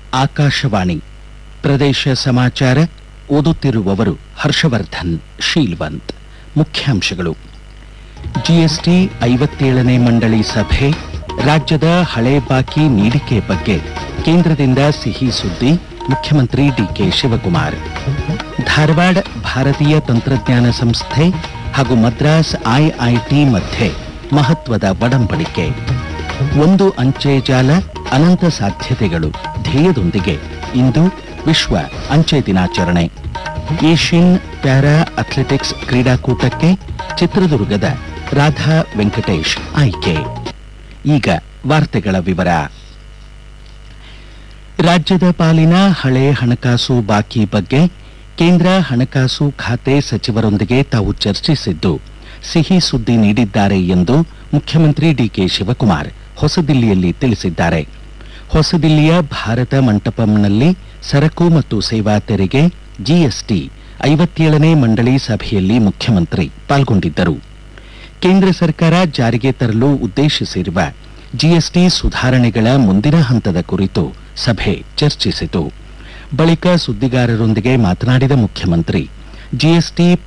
ಆಕಾಶವಾಣಿ ಪ್ರದೇಶ ಸಮಾಚಾರ ಓದುತ್ತಿರುವವರು ಹರ್ಷವರ್ಧನ್ ಶೀಲ್ವಂತ್ ಮುಖ್ಯಾಂಶಗಳು ಜಿಎಸ್ಟಿ ಐವತ್ತೇಳನೇ ಮಂಡಳಿ ಸಭೆ ರಾಜ್ಯದ ಹಳೆ ಬಾಕಿ ನೀಡಿಕೆ ಬಗ್ಗೆ ಕೇಂದ್ರದಿಂದ ಸಿಹಿ ಸುದ್ದಿ ಮುಖ್ಯಮಂತ್ರಿ ಡಿಕೆ ಶಿವಕುಮಾರ್ ಧಾರವಾಡ ಭಾರತೀಯ ತಂತ್ರಜ್ಞಾನ ಸಂಸ್ಥೆ ಹಾಗೂ ಮದ್ರಾಸ್ ಐಐಟಿ ಮಧ್ಯೆ ಮಹತ್ವದ ಒಡಂಬಡಿಕೆ ಒಂದು ಅಂಚೆ ಜಾಲ ಅನಂತ ಸಾಧ್ಯತೆಗಳು ಧ್ಯೇಯದೊಂದಿಗೆ ಇಂದು ವಿಶ್ವ ಅಂಚೆ ದಿನಾಚರಣೆ ಏಷ್ಯನ್ ಪ್ಯಾರಾ ಅಥ್ಲೆಟಿಕ್ಸ್ ಕ್ರೀಡಾಕೂಟಕ್ಕೆ ಚಿತ್ರದುರ್ಗದ ರಾಧಾ ವೆಂಕಟೇಶ್ ಆಯ್ಕೆ ಈಗ ವಾರ್ತೆಗಳ ವಿವರ ರಾಜ್ಯದ ಪಾಲಿನ ಹಳೆ ಹಣಕಾಸು ಬಾಕಿ ಬಗ್ಗೆ ಕೇಂದ್ರ ಹಣಕಾಸು ಖಾತೆ ಸಚಿವರೊಂದಿಗೆ ತಾವು ಚರ್ಚಿಸಿದ್ದು ಸಿಹಿ ಸುದ್ದಿ ನೀಡಿದ್ದಾರೆ ಎಂದು ಮುಖ್ಯಮಂತ್ರಿ ಡಿಕೆ ಶಿವಕುಮಾರ್ ಹೊಸದಿಲ್ಲಿಯಲ್ಲಿ ತಿಳಿಸಿದ್ದಾರೆ ಹೊಸದಿಲ್ಲಿಯ ಭಾರತ ಮಂಟಪಂನಲ್ಲಿ ಸರಕು ಮತ್ತು ಸೇವಾ ತೆರಿಗೆ ಜಿಎಸ್ಟಿ ಐವತ್ತೇಳನೇ ಮಂಡಳಿ ಸಭೆಯಲ್ಲಿ ಮುಖ್ಯಮಂತ್ರಿ ಪಾಲ್ಗೊಂಡಿದ್ದರು ಕೇಂದ್ರ ಸರ್ಕಾರ ಜಾರಿಗೆ ತರಲು ಉದ್ದೇಶಿಸಿರುವ ಜಿಎಸ್ಟಿ ಸುಧಾರಣೆಗಳ ಮುಂದಿನ ಹಂತದ ಕುರಿತು ಸಭೆ ಚರ್ಚಿಸಿತು ಬಳಿಕ ಸುದ್ದಿಗಾರರೊಂದಿಗೆ ಮಾತನಾಡಿದ ಮುಖ್ಯಮಂತ್ರಿ ಜಿಎಸ್ಟಿ